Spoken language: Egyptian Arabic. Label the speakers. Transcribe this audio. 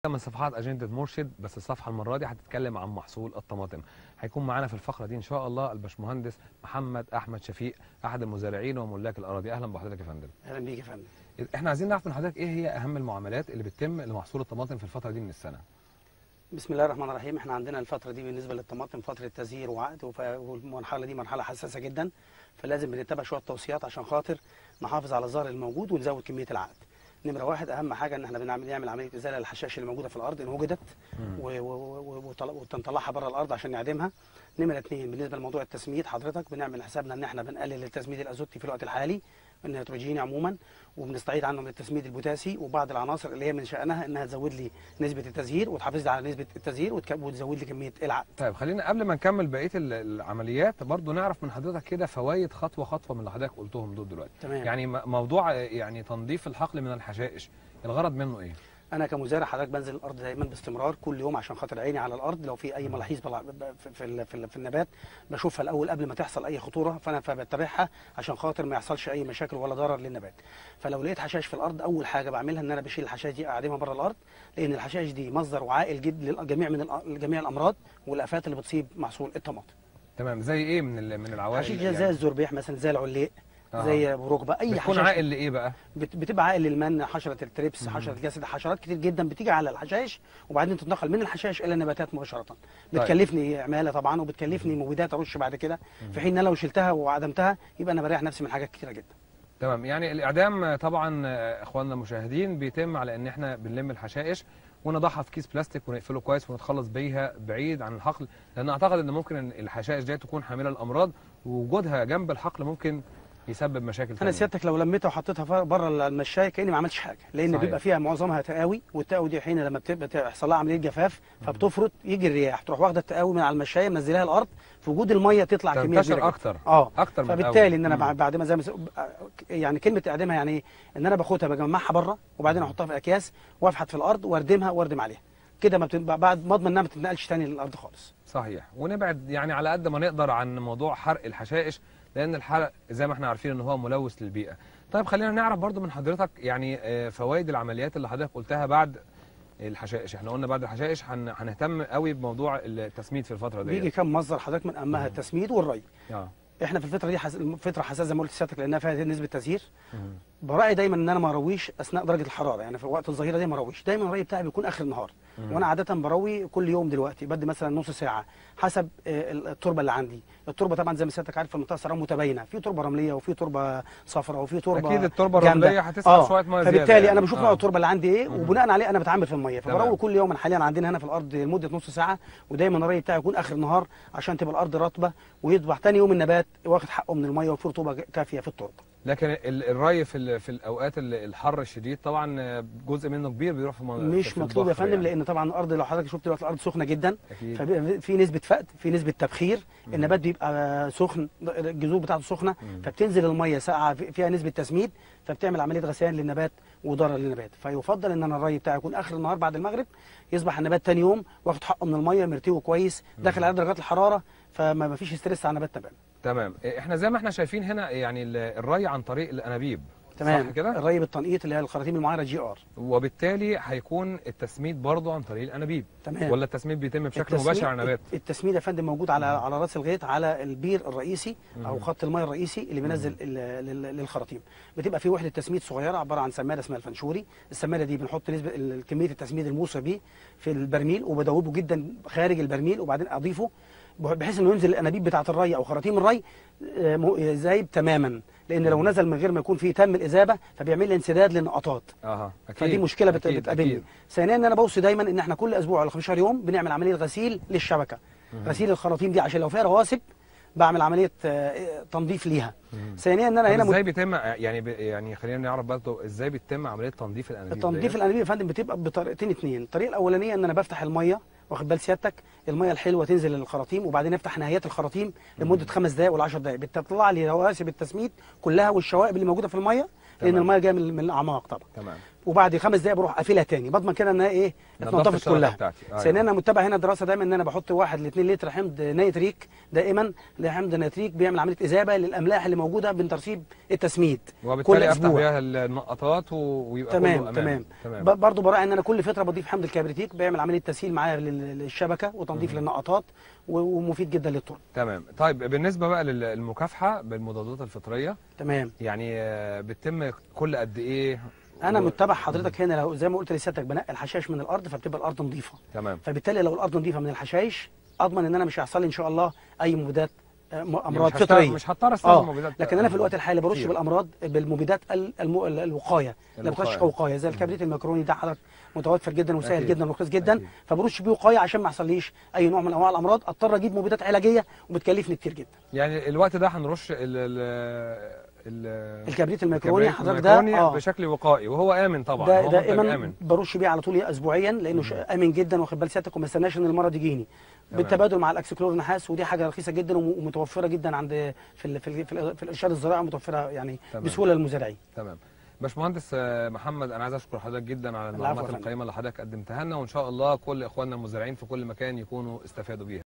Speaker 1: من صفحات اجنده مرشد بس الصفحه المره دي هتتكلم عن محصول الطماطم هيكون معانا في الفقره دي ان شاء الله الباشمهندس محمد احمد شفيق احد المزارعين وملاك الاراضي اهلا بحضرتك يا فندم
Speaker 2: اهلا بيك يا فندم
Speaker 1: احنا عايزين نعرف من حضرتك ايه هي اهم المعاملات اللي بتتم لمحصول الطماطم في الفتره دي من السنه
Speaker 2: بسم الله الرحمن الرحيم احنا عندنا الفتره دي بالنسبه للطماطم فتره تزهير وعقد وف- والمرحله دي مرحله حساسه جدا فلازم بنتبع شويه توصيات عشان خاطر نحافظ على الزهر الموجود ونزود كميه العقد نمره واحد اهم حاجه ان احنا بنعمل نعمل عمليه ازاله للحشائش اللي موجوده في الارض ان وجدت و- و- و- وطل- وتنطلعها بره الارض عشان نعدمها نمره اثنين بالنسبه لموضوع التسميد حضرتك بنعمل حسابنا ان احنا بنقلل التسميد الازوتي في الوقت الحالي النيتروجيني عموما وبنستعيد عنه من التسميد البوتاسي وبعض العناصر اللي هي من شانها انها تزود لي نسبه التزهير وتحافظ لي على نسبه التزهير وتك- وتزود لي كميه العقد
Speaker 1: طيب خلينا قبل ما نكمل بقيه ال- العمليات برضو نعرف من حضرتك كده فوائد خطوه خطوه من اللي حضرتك قلتهم دول دلوقتي
Speaker 2: تمام
Speaker 1: يعني م- موضوع آه، يعني تنظيف الحقل من الحشائش الغرض منه ايه
Speaker 2: انا كمزارع حضرتك بنزل الارض دايما باستمرار كل يوم عشان خاطر عيني على الارض لو في اي ملاحظ بلع- ب- في في, ال- في, ال- في النبات بشوفها الاول قبل ما تحصل اي خطوره فانا فبتابعها عشان خاطر ما يحصلش اي مشاكل ولا ضرر للنبات فلو لقيت حشائش في الارض اول حاجه بعملها ان انا بشيل الحشائش دي اعدمها بره الارض لان الحشائش دي مصدر وعائل جدا للجميع من الأ- لجميع الامراض والافات اللي بتصيب محصول الطماطم
Speaker 1: تمام زي ايه من ال- من العوائل
Speaker 2: حشيش
Speaker 1: يعني؟
Speaker 2: زي الزربيح مثلا زي العليق
Speaker 1: آه.
Speaker 2: زي ابو ركبه اي
Speaker 1: بتكون
Speaker 2: حشائش
Speaker 1: عائل لايه بقى
Speaker 2: بت- بتبقى عائل للمن حشره التريبس حشره الجسد حشرات كتير جدا بتيجي على الحشائش وبعدين تتنقل من الحشائش الى النباتات مباشره بتكلفني عماله طبعا وبتكلفني مبيدات ارش بعد كده في حين ان انا لو شلتها وعدمتها يبقى انا بريح نفسي من حاجات كتيره جدا
Speaker 1: تمام يعني الاعدام آه، طبعا آه، اخواننا المشاهدين بيتم على ان احنا بنلم الحشائش ونضعها في كيس بلاستيك ونقفله كويس ونتخلص بيها بعيد عن الحقل لان اعتقد ان ممكن إن الحشائش دي تكون حامله الامراض ووجودها جنب الحقل ممكن يسبب مشاكل
Speaker 2: انا
Speaker 1: تانية.
Speaker 2: سيادتك لو لميتها وحطيتها بره المشايه كاني ما عملتش حاجه لان
Speaker 1: صحيح.
Speaker 2: بيبقى فيها معظمها تقاوي والتقاوي دي حين لما بتبقى تحصل لها عمليه جفاف فبتفرط يجي الرياح تروح واخده التقاوي من على المشايه منزلها الارض في وجود الميه تطلع كميه كبيره
Speaker 1: تنتشر
Speaker 2: جدا.
Speaker 1: اكتر
Speaker 2: اه
Speaker 1: اكتر من
Speaker 2: فبالتالي
Speaker 1: الأول.
Speaker 2: ان انا
Speaker 1: مم.
Speaker 2: بعد- بعد ما زي ما س- يعني كلمه اعدامها يعني ايه ان انا باخدها بجمعها بره وبعدين احطها في اكياس وافحت في الارض واردمها واردم عليها كده ما بتبقى بعد ما اضمن انها ما تتنقلش تاني للارض خالص
Speaker 1: صحيح ونبعد يعني على قد ما نقدر عن موضوع حرق الحشائش لان الحرق زي ما احنا عارفين ان هو ملوث للبيئه طيب خلينا نعرف برضو من حضرتك يعني آه، فوائد العمليات اللي حضرتك قلتها بعد الحشائش احنا قلنا بعد الحشائش هن- هنهتم قوي بموضوع التسميد في الفتره دي
Speaker 2: بيجي كم مصدر حضرتك من اهمها التسميد والري
Speaker 1: اه
Speaker 2: احنا في الفتره دي حس... فتره حساسه زي ما قلت لسيادتك لانها فيها نسبه تزهير
Speaker 1: مم.
Speaker 2: براعي دايما ان انا ما ارويش اثناء درجه الحراره يعني في وقت الظهيره دي ما ارويش دايما الري بتاعي بيكون اخر النهار
Speaker 1: مم.
Speaker 2: وانا عاده بروي كل يوم دلوقتي بدي مثلا نص ساعه حسب آه، التربه اللي عندي التربه طبعا زي ما سيادتك عارف في المنطقه الصحراويه متباينه في تربه رمليه وفي تربه صفراء وفي تربه
Speaker 1: اكيد التربه
Speaker 2: جامدة.
Speaker 1: الرمليه هتسحب شويه ميه زياده
Speaker 2: فبالتالي
Speaker 1: يعني.
Speaker 2: انا بشوف نوع
Speaker 1: آه.
Speaker 2: التربه اللي عندي ايه
Speaker 1: مم.
Speaker 2: وبناء عليه انا بتعامل في الميه
Speaker 1: تمام.
Speaker 2: فبروي كل يوم حاليا عندنا هنا في الارض لمده نص ساعه ودايما الري بتاعي يكون اخر النهار عشان تبقى الارض رطبه ويصبح تاني يوم النبات واخد حقه من الميه وفي رطوبه كافيه في التربه
Speaker 1: لكن ال- الري في ال- في الاوقات ال- الحر الشديد طبعا آه، جزء منه كبير بيروح في من-
Speaker 2: مش
Speaker 1: في
Speaker 2: مطلوب يا
Speaker 1: البخر
Speaker 2: فندم
Speaker 1: يعني.
Speaker 2: لان طبعا الارض لو حضرتك شفت دلوقتي الارض سخنه جدا
Speaker 1: اكيد
Speaker 2: ففي نسبه فقد في نسبه تبخير النبات بيبقى سخن الجذور بتاعته سخنه
Speaker 1: مم.
Speaker 2: فبتنزل الميه ساقعه في- فيها نسبه تسميد فبتعمل عمليه غثيان للنبات وضرر للنبات فيفضل ان انا الري بتاعي يكون اخر النهار بعد المغرب يصبح النبات تاني يوم واخد حقه من الميه مرتوي كويس داخل على درجات الحراره فما ما فيش ستريس على النبات تماما
Speaker 1: تمام احنا زي ما احنا شايفين هنا يعني ال- الري عن طريق الانابيب
Speaker 2: تمام
Speaker 1: صح كده
Speaker 2: الري بالتنقيط اللي هي الخراطيم المعايره جي ار
Speaker 1: وبالتالي هيكون التسميد برضه عن طريق الانابيب
Speaker 2: تمام
Speaker 1: ولا التسميد بيتم بشكل
Speaker 2: التسميد-
Speaker 1: مباشر على النبات
Speaker 2: التسميد يا فندم موجود على على راس الغيط على البير الرئيسي او
Speaker 1: مم.
Speaker 2: خط الماء الرئيسي اللي بينزل ال- لل- للخراطيم بتبقى في وحده تسميد صغيره عباره عن سماده اسمها الفنشوري السماده دي بنحط نسبه ال- كميه التسميد الموصى بيه في البرميل وبدوبه جدا خارج البرميل وبعدين اضيفه بحيث انه ينزل الانابيب بتاعه الري او خراطيم الري آه، مو- زايب تماما لان لو نزل من غير ما يكون فيه تم الاذابه فبيعمل لي انسداد للنقطات
Speaker 1: اها اكيد
Speaker 2: فدي مشكله بت-
Speaker 1: أكيد،
Speaker 2: بتقابلني
Speaker 1: أكيد.
Speaker 2: ثانيا ان انا بوصي دايما ان احنا كل اسبوع ولا 15 يوم بنعمل عمليه غسيل للشبكه غسيل الخراطيم دي عشان لو فيها رواسب بعمل عمليه آه، تنظيف ليها ثانيا ان انا
Speaker 1: طب
Speaker 2: هنا
Speaker 1: ازاي بيتم يعني ب... يعني خلينا نعرف برضه ازاي بيتم عمليه تنظيف الانابيب
Speaker 2: تنظيف
Speaker 1: ديت؟
Speaker 2: الانابيب يا فندم بتبقى بطريقتين اثنين الطريقه الاولانيه ان انا بفتح الميه واخد بال سيادتك الميه الحلوه تنزل للخراطيم وبعدين افتح نهايات الخراطيم لمده خمس دقائق ولا 10 دقائق بتطلع لي رواسب التسميد كلها والشوائب اللي موجوده في الميه لان
Speaker 1: تمام.
Speaker 2: الميه جايه من من الاعماق طبعا
Speaker 1: تمام
Speaker 2: وبعد خمس دقائق بروح قافلها تاني بضمن كده انها ايه
Speaker 1: نظفت
Speaker 2: اتنضفت
Speaker 1: الشبكة
Speaker 2: كلها
Speaker 1: بتاعتي. أيوة.
Speaker 2: ثانيا انا متبع هنا دراسه دايما ان انا بحط واحد ل 2 لتر حمض نيتريك دائما حمض نيتريك بيعمل عمليه اذابه للاملاح اللي موجوده من ترسيب التسميد كل
Speaker 1: وبالتالي افتح
Speaker 2: اسبوع
Speaker 1: بيها النقطات و- ويبقى كله
Speaker 2: تمام
Speaker 1: أمان.
Speaker 2: تمام
Speaker 1: تمام
Speaker 2: ب- برضه براعي ان انا كل فتره بضيف حمض الكبريتيك بيعمل عمليه تسهيل معايا لل- للشبكه وتنظيف للنقطات و- ومفيد جدا للطرق
Speaker 1: تمام طيب بالنسبه بقى للمكافحه بالمضادات الفطريه
Speaker 2: تمام
Speaker 1: يعني آه، بتتم كل قد ايه
Speaker 2: انا
Speaker 1: و-
Speaker 2: متبع حضرتك هنا لو زي ما قلت لسيادتك بنقي الحشائش من الارض فبتبقى الارض نظيفه
Speaker 1: تمام
Speaker 2: فبالتالي لو الارض نظيفه من الحشائش اضمن ان انا مش هيحصل لي ان شاء الله اي مبيدات آه، م-
Speaker 1: يعني
Speaker 2: امراض
Speaker 1: مش هشتغل-
Speaker 2: فطريه
Speaker 1: مش هضطر استخدم
Speaker 2: اه
Speaker 1: مبيدات
Speaker 2: لكن انا في الوقت الحالي برش
Speaker 1: كتير.
Speaker 2: بالامراض بالمبيدات ال- الم- ال- الوقايه اللي بترش
Speaker 1: الوقاية.
Speaker 2: كوقايه زي الكبريت الميكروني ده حضرتك متوفر جدا وسهل
Speaker 1: أكيد.
Speaker 2: جدا ورخيص جدا
Speaker 1: أكيد.
Speaker 2: فبرش بيه وقايه عشان ما يحصليش اي نوع من انواع الامراض اضطر اجيب مبيدات علاجيه وبتكلفني كتير جدا
Speaker 1: يعني الوقت ده هنرش ال ال ال
Speaker 2: الكبريت الميكروني
Speaker 1: الكبريت
Speaker 2: حضرتك ده
Speaker 1: الميكروني
Speaker 2: اه
Speaker 1: بشكل وقائي وهو امن طبعا
Speaker 2: ده
Speaker 1: هو منتج
Speaker 2: دائما
Speaker 1: امن
Speaker 2: برش بيه على طول اسبوعيا لانه ش- امن جدا واخد بال سيادتك وما استناش ان المرض يجيني
Speaker 1: تمام.
Speaker 2: بالتبادل مع الاكسكلور نحاس ودي حاجه رخيصه جدا وم- ومتوفره جدا عند في ال في ال في, ال في الارشاد الزراعي متوفره يعني
Speaker 1: تمام.
Speaker 2: بسهوله للمزارعين
Speaker 1: تمام باشمهندس آه، محمد انا عايز اشكر حضرتك جدا على
Speaker 2: العفو يا
Speaker 1: المعلومات
Speaker 2: فندم.
Speaker 1: القيمه اللي حضرتك قدمتها لنا وان شاء الله كل اخواننا المزارعين في كل مكان يكونوا استفادوا بيها